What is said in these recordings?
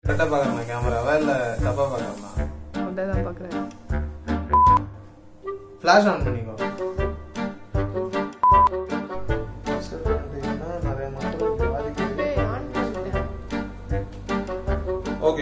கரெக்டா பாக்கறமா கேமராவா இல்ல தப்பா பாக்கறமா அப்படியே தான் பார்க்குறேன் ஃபிளாஷ் ஆன் பண்ணிக்கோ Sir, பண்றீங்கன்னா நிறைய மக்களுக்கு பாதிக்குது. ஆன் பண்ணிட்டேன் ஓகே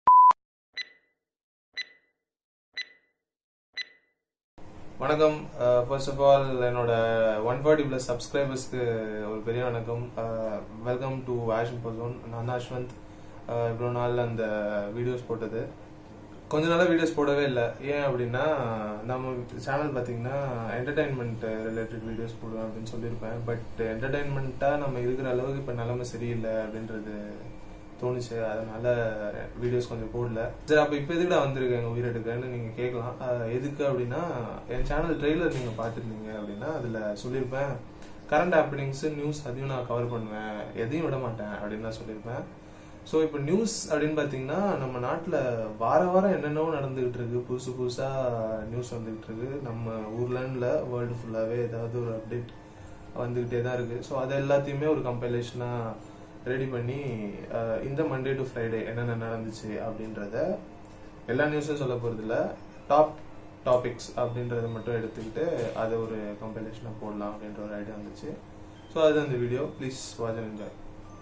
வணக்கம் ஃபர்ஸ்ட் ஆஃப் ஆல் என்னோட ஒன் ஃபார்ட்டி ப்ளஸ் சப்ஸ்கிரைபர்ஸ்க்கு ஒரு பெரிய வணக்கம் வெல்கம் டு ஆஷன் பர்சோன் நான் தான் அஸ்வந்த் Uh, இவ்வளோ நாள் அந்த வீடியோஸ் போட்டது கொஞ்ச நாளாக வீடியோஸ் போடவே இல்லை ஏன் அப்படின்னா நம்ம சேனல் பார்த்தீங்கன்னா என்டர்டைன்மெண்ட் ரிலேட்டட் வீடியோஸ் போடுவேன் அப்படின்னு சொல்லியிருப்பேன் பட் என்டர்டைன்மெண்ட்டாக நம்ம இருக்கிற அளவுக்கு இப்போ நிலைமை சரியில்லை அப்படின்றது தோணுச்சு அதனால வீடியோஸ் கொஞ்சம் போடல சரி அப்போ இப்போ எதுக்குடா வந்திருக்கேன் எங்கள் உயிரெடுக்கன்னு நீங்கள் கேட்கலாம் அஹ் எதுக்கு அப்படின்னா என் சேனல் ட்ரெய்லர் நீங்கள் பார்த்துருந்தீங்க அப்படின்னா அதில் சொல்லியிருப்பேன் கரண்ட் ஹாப்பனிங்ஸ் நியூஸ் அதையும் நான் கவர் பண்ணுவேன் எதையும் விட மாட்டேன் அப்படின்னு நான் சொல்லியிருப்பேன் ஸோ இப்போ நியூஸ் அப்படின்னு பார்த்தீங்கன்னா நம்ம நாட்டில் வார வாரம் என்னென்னவோ நடந்துகிட்டு இருக்கு புதுசு புதுசாக நியூஸ் வந்துகிட்டு இருக்கு நம்ம ஊர்லன்னு வேர்ல்டு ஃபுல்லாகவே ஏதாவது ஒரு அப்டேட் வந்துகிட்டே தான் இருக்கு ஸோ அது எல்லாத்தையுமே ஒரு கம்பைலேஷனாக ரெடி பண்ணி அஹ், இந்த மண்டே டு ஃப்ரைடே என்னென்ன நடந்துச்சு அப்படின்றத எல்லா நியூஸும் சொல்ல போகிறதில்ல டாப் டாபிக்ஸ் அப்படின்றத மட்டும் எடுத்துக்கிட்டு அதை ஒரு கம்பைலேஷனாக போடலாம் அப்படின்ற ஒரு ஐடியா வந்துச்சு ஸோ அதுதான் இந்த video please watch and enjoy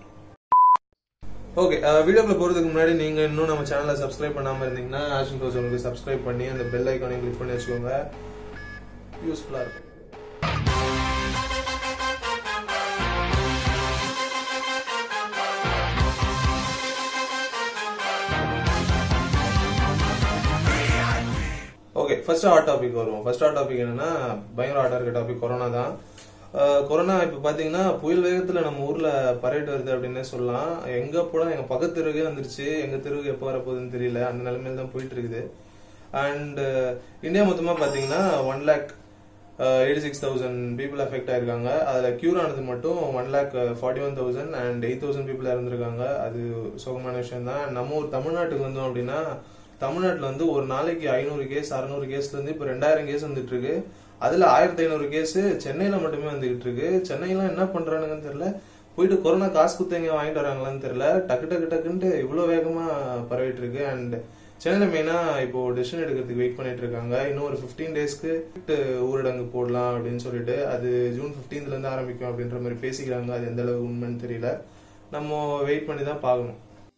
okay வீடியோக்குள்ள போறதுக்கு முன்னாடி நீங்க இன்னும் நம்ம சேனலை சப்ஸ்கிரைப் பண்ணாம இருந்தீங்கன்னா ஆஷன் கோச் உங்களுக்கு சப்ஸ்கிரைப் பண்ணி அந்த பெல் ஐக்கானையும் கிளிக் பண்ணி வச்சுக்கோங்க யூஸ்ஃபுல்லா இருக்கும் ஓகே ஃபர்ஸ்ட் ஹாட் டாபிக் வருவோம் ஃபர்ஸ்ட் ஹாட் டாபிக் என்னன்னா பயங்கர ஹாட்டா இருக்க டாபிக் கொரோனா தான் அஹ் கொரோனா இப்போ பார்த்தீங்கன்னா புயல் வேகத்தில் நம்ம ஊரில் பரவிட்டு வருது அப்படின்னே சொல்லலாம் எங்கே போல எங்கள் பக்கத்து தெருவுக்கே வந்துருச்சு எங்கள் தெருவுக்கு எப்போ வரப்போகுதுன்னு தெரியல அந்த நிலைமையில தான் போயிட்டு இருக்குது அண்ட் இந்தியா மொத்தமாக பார்த்தீங்கன்னா one lakh eighty six thousand people affect ஆயிருக்காங்க அதில் கியூர் ஆனது மட்டும் one lakh forty one thousand and eight thousand people இறந்துருக்காங்க அது சுகமான விஷயம் தான் நம்ம ஒரு தமிழ்நாட்டுக்கு வந்தோம் அப்படின்னா தமிழ்நாட்டில் வந்து ஒரு நாளைக்கு ஐநூறு கேஸ் அறநூறு கேஸ்ல இருந்து இப்போ ரெண்டாயிரம் கேஸ் வந்துட்டு இருக்கு அதுல ஆயிரத்தி ஐநூறு கேஸ் சென்னையில மட்டுமே வந்துகிட்டு இருக்கு சென்னையில என்ன பண்றானுங்கன்னு தெரியல போயிட்டு கொரோனா காசு குத்தவங்க வாங்கிட்டு வராங்களான்னு தெரியல டக்கு டக்கு டக்குன்ட்டு இவ்வளவு வேகமா பரவிட்டு இருக்கு அண்ட் சென்னையில மெயினா இப்போ டிசிஷன் எடுக்கிறதுக்கு வெயிட் பண்ணிட்டு இருக்காங்க இன்னும் ஒரு ஃபிஃப்டீன் டேஸ்க்கு ஊரடங்கு போடலாம் அப்படின்னு சொல்லிட்டு அது ஜூன் 15th ல இருந்து ஆரம்பிக்கும் அப்படின்ற மாதிரி பேசிக்கிறாங்க அது எந்த அளவு உண்மைன்னு தெரியல நம்ம வெயிட் பண்ணி தான் பார்க்கணும்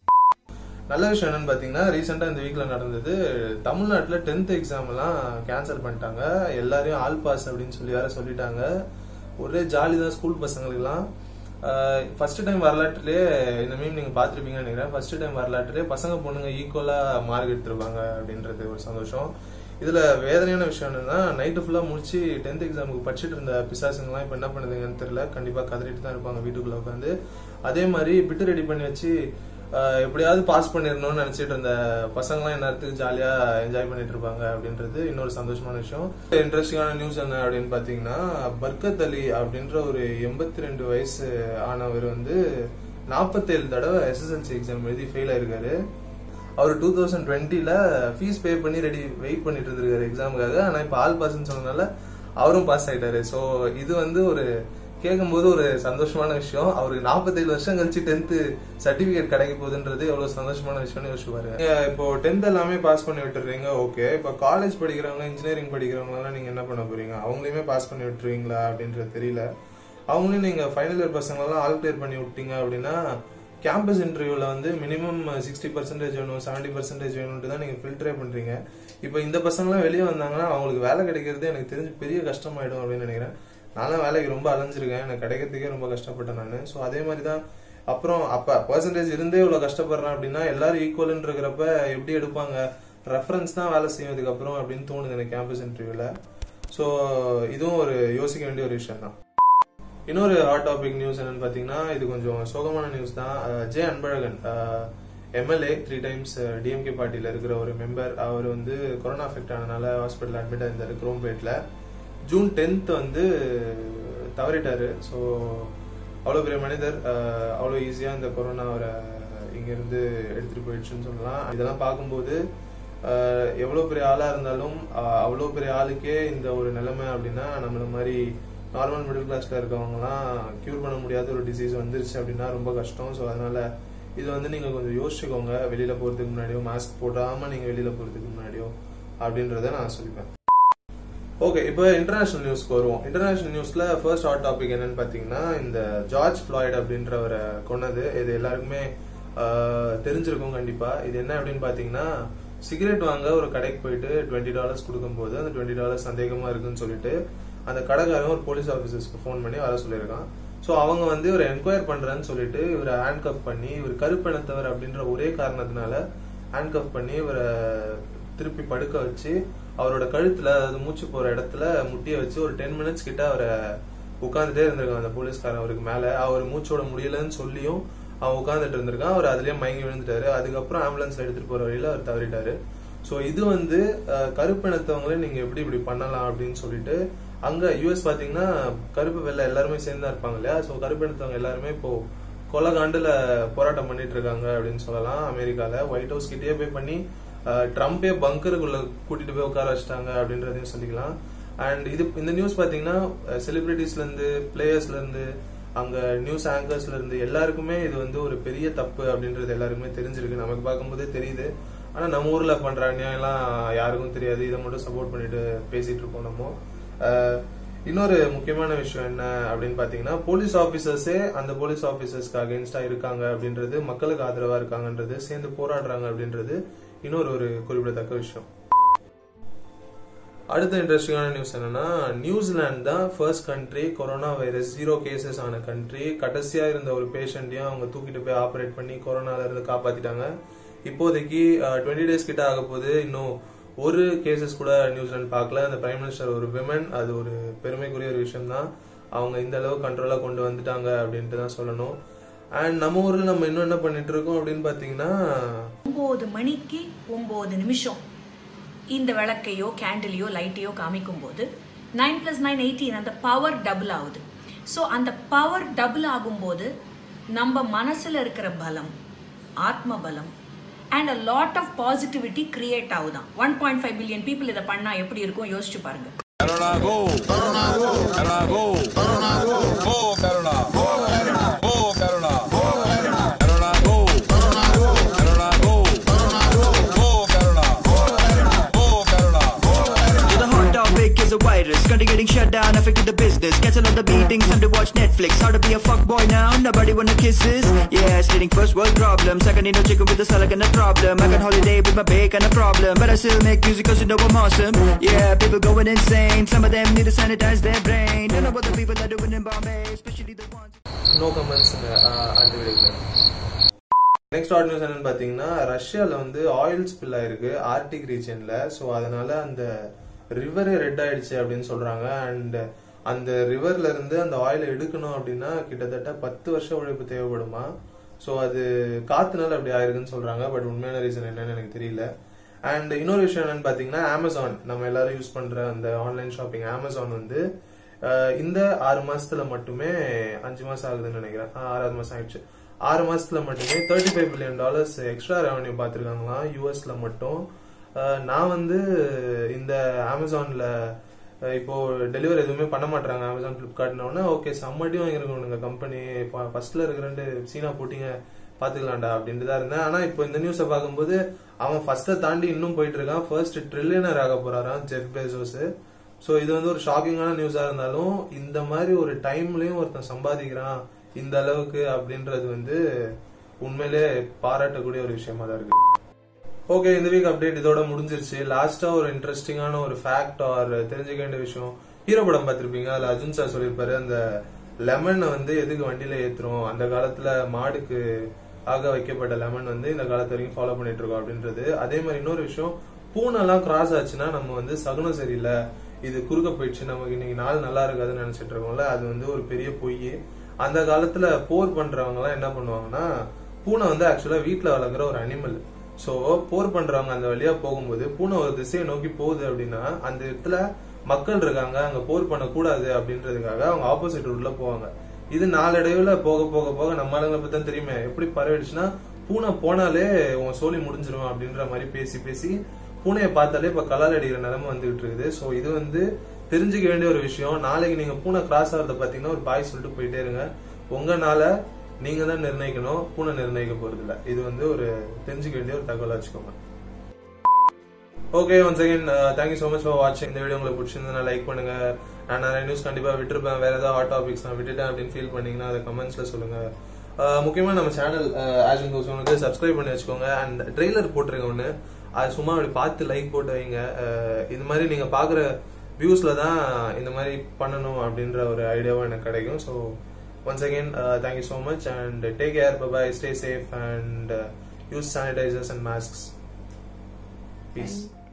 நல்ல விஷயம் என்னன்னு பாத்தீங்கன்னா ரீசெண்டா இந்த வீக்ல நடந்தது தமிழ்நாட்டுல டென்த் எக்ஸாம் எல்லாம் கேன்சல் பண்ணிட்டாங்க எல்லாரையும் ஆல் பாஸ் அப்படின்னு சொல்லி வேற சொல்லிட்டாங்க ஒரே ஜாலி தான் ஸ்கூல் பசங்களுக்குலாம் ஃபர்ஸ்ட் டைம் வரலாற்றுலயே இந்த மீம் நீங்க பாத்திருப்பீங்கன்னு நினைக்கிறேன் ஃபர்ஸ்ட் டைம் வரலாற்றுலயே பசங்க பொண்ணுங்க ஈக்குவலா மார்க் எடுத்திருப்பாங்க அப்படின்றது ஒரு சந்தோஷம் இதுல வேதனையான விஷயம் என்னன்னா நைட்டு ஃபுல்லா முடிச்சு டென்த் எக்ஸாமுக்கு படிச்சுட்டு இருந்த பிசாசுங்கலாம் இப்ப என்ன பண்ணுதுங்கன்னு தெரியல கண்டிப்பா கதறிட்டு தான் இருப்பாங்க வீட்டுக்குள்ள உட்காந்து அதே மாதிரி பிட்டு ரெடி பண்ணி வச்சு ஆஹ் எப்படியாவது பாஸ் பண்ணிடணும்னு நினைச்சிட்டு இருந்த பசங்களாம் நேரத்துக்கு ஜாலியா என்ஜாய் பண்ணிட்டு இருப்பாங்க அப்படின்றது இன்னொரு சந்தோஷமான விஷயம் இன்ட்ரெஸ்டிங்கான நியூஸ் என்ன அப்படின்னு பாத்தீங்கன்னா பர்கத் அலி அப்படின்ற ஒரு எண்பத்தி ரெண்டு வயசு ஆனவர் வந்து நாற்பத்தேழு தடவை எஸ்எஸ்எல்சி எக்ஸாம் எழுதி ஃபெயில் ஆயிருக்காரு அவர் டூ தௌசண்ட் டுவெண்ட்டில ஃபீஸ் பே பண்ணி ரெடி வெயிட் பண்ணிட்டு இருந்திருக்காரு எக்ஸாமுக்காக ஆனா இப்ப ஆல் பாஸ்ன்னு சொன்னதுனால அவரும் பாஸ் ஆயிட்டாரு ஸோ இது வந்து ஒரு கேட்கும்போது ஒரு சந்தோஷமான விஷயம் அவருக்கு நாற்பத்தேழு வருஷம் கழிச்சு டென்த் சர்டிபிகேட் கிடைக்க போகுதுன்றது எவ்வளவு சந்தோஷமான விஷயம்னு யோசிச்சு பாருங்க நீங்க இப்போ டென்த் எல்லாமே பாஸ் பண்ணி விட்டுறீங்க ஓகே இப்போ காலேஜ் படிக்கிறவங்க இன்ஜினியரிங் படிக்கிறவங்க எல்லாம் நீங்க என்ன பண்ண போறீங்க அவங்களையுமே பாஸ் பண்ணி விட்டுருவீங்களா அப்படின்றது தெரியல அவங்களையும் நீங்க ஃபைனல் இயர் பசங்களெல்லாம் ஆல் கிளியர் பண்ணி விட்டீங்க அப்படின்னா கேம்பஸ் இன்டர்வியூல வந்து மினிமம் சிக்ஸ்டி பர்சன்டேஜ் வேணும் செவன்டி பர்சன்டேஜ் வேணும்ட்டு தான் நீங்க ஃபில்டரே பண்றீங்க இப்போ இந்த பசங்களாம் வெளியே வந்தாங்கன்னா அவங்களுக்கு வேலை கிடைக்கிறது எனக்கு தெரிஞ்சு பெரிய கஷ்டமாயிடும் அப்படின்னு நினைக்கிறேன் நான்லாம் வேலைக்கு ரொம்ப அலைஞ்சிருக்கேன் எனக்கு கிடைக்கிறதுக்கே ரொம்ப கஷ்டப்பட்டேன் நான் ஸோ அதே மாதிரி தான் அப்புறம் அப்ப பர்சன்டேஜ் இருந்தே இவ்வளவு கஷ்டப்படுறேன் அப்படின்னா எல்லாரும் ஈக்குவல்னு இருக்கிறப்ப எப்படி எடுப்பாங்க ரெஃபரன்ஸ் தான் வேலை செய்யும் இதுக்கப்புறம் அப்படின்னு தோணுது எனக்கு கேம்பஸ் இன்டர்வியூல ஸோ இதுவும் ஒரு யோசிக்க வேண்டிய ஒரு விஷயம் தான் இன்னொரு ஹாட் டாபிக் நியூஸ் என்னன்னு பாத்தீங்கன்னா இது கொஞ்சம் சோகமான நியூஸ் தான் அஹ் J Anbazhagan MLA three times DMK பார்ட்டியில இருக்கிற ஒரு மெம்பர் அவர் வந்து கொரோனா அஃபெக்ட் ஆனனால ஹாஸ்பிட்டல் அட்மிட் ஆயிருந்தாரு குரோம்பேட்ல ஜூன் டென்த் வந்து தவறிட்டாரு ஸோ அவ்வளோ பெரிய மனிதர் அஹ் அவ்வளோ ஈஸியாக இந்த கொரோனா அவரை இங்கேருந்து எடுத்துகிட்டு போயிடுச்சுன்னு சொல்லலாம் இதெல்லாம் பார்க்கும்போது அஹ் எவ்வளோ பெரிய ஆளாக இருந்தாலும் அஹ் அவ்வளோ பெரிய ஆளுக்கே இந்த ஒரு நிலைமை அப்படின்னா நம்மள மாதிரி நார்மல் மிடில் கிளாஸ்ல இருக்கவங்கலாம் க்யூர் பண்ண முடியாத ஒரு டிசீஸ் வந்துருச்சு அப்படின்னா ரொம்ப கஷ்டம் ஸோ அதனால இது வந்து நீங்க கொஞ்சம் யோசிச்சுக்கோங்க வெளியில போறதுக்கு முன்னாடியோ மாஸ்க் போடாம நீங்க வெளியில போறதுக்கு முன்னாடியோ அப்படின்றத நான் சொல்லிப்பேன் ஓகே இப்போ இன்டர்நேஷனல் நியூஸ்க்கு வருவோம் இன்டர்நேஷனல் நியூஸ்ல ஃபர்ஸ்ட் ஹாட் டாபிக் என்னன்னு பாத்தீங்கன்னா இந்த ஜார்ஜ் ஃபிளாய்ட் அப்படின்றவரை கொன்னது இது எல்லாருக்குமே ஆஹ், தெரிஞ்சிருக்கும் கண்டிப்பா இது என்ன அப்படின்னு பாத்தீங்கன்னா சிகரெட் வாங்க ஒரு கடைக்கு போயிட்டு டுவெண்ட்டி டாலர்ஸ் கொடுக்கும்போது அந்த டுவெண்ட்டி டாலர்ஸ் சந்தேகமா இருக்குன்னு சொல்லிட்டு அந்த கடைக்காரன் ஒரு போலீஸ் ஆஃபீஸர்ஸ்க்கு ஃபோன் பண்ணி வர சொல்லியிருக்கான் ஸோ அவங்க வந்து இவரை என்கொயர் பண்றேன்னு சொல்லிட்டு இவரை ஹேண்ட் கஃப் பண்ணி இவர் கருப்பினத்தவர் அப்படின்ற ஒரே காரணத்தினால ஹேண்ட் கஃப் பண்ணி இவரை திருப்பி படுக்க வச்சு அவரோட கழுத்துல அதாவது மூச்சு போற இடத்துல முட்டிய வச்சு ஒரு டென் மினிட்ஸ் கிட்ட அவரை உட்கார்ந்துட்டே இருந்திருக்கான் அந்த போலீஸ்காரன் அவருக்கு மேல அவர் மூச்சோட முடியலன்னு சொல்லியும் அவன் உட்கார்ந்துட்டு இருந்திருக்கான் அவர் அதுலயே மயங்கி விழுந்துட்டாரு அதுக்கப்புறம் ஆம்புலன்ஸ்ல எடுத்துட்டு போற வழியில அவர் தவறிட்டாரு சோ இது வந்து அஹ், கருப்பினத்தவங்களே நீங்க எப்படி இப்படி பண்ணலாம் அப்படின்னு சொல்லிட்டு அங்க யூஎஸ் பாத்தீங்கன்னா கருப்பு வெள்ளை எல்லாருமே சேர்ந்தா இருப்பாங்க இல்லையா சோ கருப்பினத்தவங்க எல்லாருமே இப்போ கொலகாண்டுல போராட்டம் பண்ணிட்டு இருக்காங்க அப்படின்னு சொல்லலாம் அமெரிக்கால ஒயிட் ஹவுஸ் கிட்டயே போய் பண்ணி அஹ், ட்ரம்பே பங்கருக்குள்ள கூட்டிட்டு போய் உட்கார வச்சிட்டாங்க அப்படின்றதையும் சொல்லிக்கலாம் அண்ட் இது இந்த நியூஸ் பாத்தீங்கன்னா செலிபிரிட்டிஸ்ல இருந்து பிளேயர்ஸ்ல இருந்து அங்க நியூஸ் ஆங்கர்ஸ்ல இருந்து எல்லாருக்குமே இது வந்து ஒரு பெரிய தப்பு அப்படின்றது எல்லாருக்குமே தெரிஞ்சிருக்கு நமக்கு பார்க்கும்போதே தெரியுது ஆனா நம்ம ஊர்ல பண்ற அநியாயம்லாம் யாருக்கும் தெரியாது இதை மட்டும் சப்போர்ட் பண்ணிட்டு பேசிட்டு இருக்கோம் நம்ம அஹ், இன்னொரு முக்கியமான விஷயம் என்ன அப்படின்னு பாத்தீங்கன்னா போலீஸ் ஆபீசர்ஸே அந்த போலீஸ் ஆபீசர்ஸ்க்கு அகேன்ஸ்டா இருக்காங்க அப்படின்றது மக்களுக்கு ஆதரவா இருக்காங்கன்றது சேர்ந்து போராடுறாங்க அப்படின்றது இன்னொரு ஒரு குறிப்பிடத்தக்க விஷயம் அடுத்த இன்ட்ரெஸ்டிங்கான நியூஸ் என்னன்னா நியூசிலாந்து தான் first country corona virus zero cases ஆன கண்ட்ரி கடைசியா இருந்த ஒரு பேஷண்ட்டையும் அவங்க தூக்கிட்டு போய் ஆபரேட் பண்ணி கொரோனால இருந்து காப்பாத்திட்டாங்க இப்போதைக்கு டுவெண்ட்டி டேஸ் கிட்ட ஆக போகுது இன்னும் ஒரு கேசஸ் கூட நியூசிலாந்து பார்க்கல அந்த பிரைம் மினிஸ்டர் ஒரு விமன் அது ஒரு பெருமைக்குரிய ஒரு விஷயம் தான் அவங்க இந்த அளவு கண்ட்ரோலா கொண்டு வந்துட்டாங்க அப்படின்ட்டு தான் சொல்லணும் அண்ட் நம்ம ஊர்ல நம்ம இன்னும் என்ன பண்ணிட்டு இருக்கோம் அப்படின்னு பாத்தீங்கன்னா ஒம்பது மணிக்கு ஒம்பது நிமிஷம் இந்த விளக்கையோ கேண்டிலையோ லைட்டையோ காமிக்கும்போது நைன் ப்ளஸ் நைன் எயிட்டீன் அந்த பவர் டபுள் ஆகுது ஸோ அந்த பவர் டபுள் ஆகும்போது நம்ம மனசில் இருக்கிற பலம் ஆத்ம பலம் and a lot of positivity create ஆகுதான் one point five billion people இதை பண்ணால் எப்படி இருக்கும் யோசிச்சு பாருங்க Corona go! Corona go! Corona go! Corona go! Go Corona! Go Corona! Go Corona! Go Corona! Corona go! Corona go! Corona go! Corona go! Go Corona! Go Corona! Go Corona! Yeah, the hot topic is a virus. Country getting shut down, affecting the business. Cancel all the meetings, time to watch Netflix. How to be a fuck boy now? Nobody wanna kisses. Yeah, stating first world problems. I can eat no chicken with a salad and a problem. I can holiday with my bake and a problem. But I still make music cause you know I'm awesome. Yeah, people going insane. Some of them need to sanitize their brain. Don't know what the people are doing in Bombay, especially the ones. No comments அடுத்த வீடியோல next hot news என்னன்னு பாத்தீங்கன்னா ரஷ்யால வந்து oil spill ஆயிருக்கு Arctic ரீஜன்ல so அதனால அந்த ரிவரே ரெட் ஆயிடுச்சு அப்படின்னு சொல்றாங்க அண்ட் அந்த ரிவர்ல இருந்து அந்த ஆயிலை எடுக்கணும் அப்படின்னா கிட்டத்தட்ட பத்து வருஷம் உழைப்பு தேவைப்படுமா சோ அது காத்துனால அப்படி ஆயிருக்குன்னு சொல்றாங்க பட் உண்மையான ரீசன் என்னன்னு எனக்கு தெரியல அண்ட் இன்னொரு விஷயம் என்னன்னு பாத்தீங்கன்னா அமேசான் நம்ம எல்லாரும் யூஸ் பண்ற அந்த ஆன்லைன் ஷாப்பிங் அமேசான் வந்து அஹ், இந்த ஆறு மாசத்துல மட்டுமே அஞ்சு மாசம் ஆகுதுன்னு நினைக்கிறேன் ஆஹ், ஆறாவது மாசம் ஆயிடுச்சு ஆறு மாசத்துல மட்டுமே thirty five billion dollars extra revenue பார்த்திருக்காங்களாம் யூஎஸ்ல மட்டும் அஹ், நான் வந்து இந்த அமேசான்ல அஹ், இப்போ டெலிவரி எதுவுமே பண்ண மாட்டாங்க அமேசான் பிளிப்கார்ட்னு ஓகே செம்மட்டி வாங்கிருக்கணுங்க கம்பெனி ஃபர்ஸ்ட்ல இருக்கிற சீனா போட்டிங்க பாத்துக்கலாம்டா அப்படின்ட்டு தான் இருந்தேன் ஆனா இப்போ இந்த நியூஸை பார்க்கும்போது அவன் ஃபர்ஸ்ட தாண்டி இன்னும் போயிட்டு இருக்கான் ஃபர்ஸ்ட் ட்ரில்லியனர் ஆக போறாராம் ஜெஃப் பேசோஸ் சோ இது வந்து ஒரு ஷாக்கிங்கான நியூஸா இருந்தாலும் இந்த மாதிரி ஒரு டைம்லயும் ஒருத்தன் சம்பாதிக்கிறான் இந்த அளவுக்கு அப்படின்றது வந்து உண்மையிலே பாராட்டக்கூடிய ஒரு விஷயமா தான் இருக்கு ஓகே இந்த வீக் அப்டேட் இதோட முடிஞ்சிருச்சு லாஸ்டா ஒரு இன்ட்ரெஸ்டிங்கான ஒரு ஃபேக்ட் ஆர் தெரிஞ்சுக்க வேண்டிய விஷயம் ஹீரோ படம் பார்த்திருப்பீங்க அதுல அர்ஜுன் சார் சொல்லியிருப்பாரு அந்த லெமனை வந்து எதுக்கு வண்டியில ஏத்துறோம் அந்த காலத்துல மாடுக்கு ஆக வைக்கப்பட்ட லெமன் வந்து இந்த காலத்து வரைக்கும் ஃபாலோ பண்ணிட்டு இருக்கோம் அப்படின்றது அதே மாதிரி இன்னொரு விஷயம் பூனெல்லாம் கிராஸ் ஆச்சுன்னா நம்ம வந்து சகுனம் சரியில்லை இது குறுக்க போயிடுச்சு நமக்கு இன்னைக்கு நாள் நல்லா இருக்காதுன்னு நினைச்சிட்டு இருக்கோம்ல அது வந்து ஒரு பெரிய பொய் அந்த காலத்துல போர் பண்றவங்க எல்லாம் என்ன பண்ணுவாங்கன்னா பூனை வந்து ஆக்சுவலா வீட்ல வளர்க்குற ஒரு அனிமல் சோ போர் பண்றவங்க அந்த வழியா போகும்போது பூனை ஒரு திசையை நோக்கி போகுது அப்படின்னா அந்த இடத்துல மக்கள் இருக்காங்க அங்க போர் பண்ணக்கூடாது அப்படின்றதுக்காக அவங்க ஆப்போசிட் ரூட்ல போவாங்க இது நாளடைவுல போக போக போக நம்ம ஆளுங்களை பத்தி தான் தெரியுமே எப்படி பரவிடுச்சுன்னா பூனை போனாலே உன் சோலி முடிஞ்சிரும் அப்படின்ற மாதிரி பேசி பேசி பூனையை பார்த்தாலே இப்ப கலால் அடிக்கிற நிலைமை வந்துகிட்டு இருக்குது சோ இது வந்து தெரிஞ்சுக்க வேண்டிய ஒரு விஷயம் நாளைக்கு நீங்க பூனை கிராஸ் ஆகிறத பாத்தீங்கன்னா ஒரு பாய் சொல்லிட்டு போயிட்டே இருங்க உங்கனால நீங்க தான் நிர்ணயிக்கணும் பூனை நிர்ணயிக்க போறது இல்ல இது வந்து ஒரு தெரிஞ்சுக்க வேண்டிய ஒரு தகவலா வச்சுக்கோங்க okay once again thank you so much for வாட்சிங் இந்த வீடியோ உங்களுக்கு பிடிச்சிருந்தா லைக் பண்ணுங்க நான் நிறைய நியூஸ் கண்டிப்பா விட்டுருப்பேன் வேற ஏதாவது ஹாட் டாபிக்ஸ் நான் விட்டுட்டேன் அப்படின்னு ஃபீல் பண்ணீங்கன்னா அதை கமெண்ட்ஸ்ல சொல்லுங்க Uh, முக்கியமா நம்ம சேனல் ஆஜன் தோசம் வந்து சப்ஸ்கிரைப் பண்ணி வச்சுக்கோங்க அண்ட் ட்ரெய்லர் போட்டிருக்க ஒன்று அது சும்மா அப்படி பார்த்து லைக் போட்டு வைங்க Uh, இது மாதிரி நீங்க பாக்குற வியூஸ்ல தான் இந்த மாதிரி பண்ணணும் அப்படின்ற ஒரு ஐடியாவும் எனக்கு கிடைக்கும் so once again thank you so much and take care bye stay safe and use sanitisers and masks piece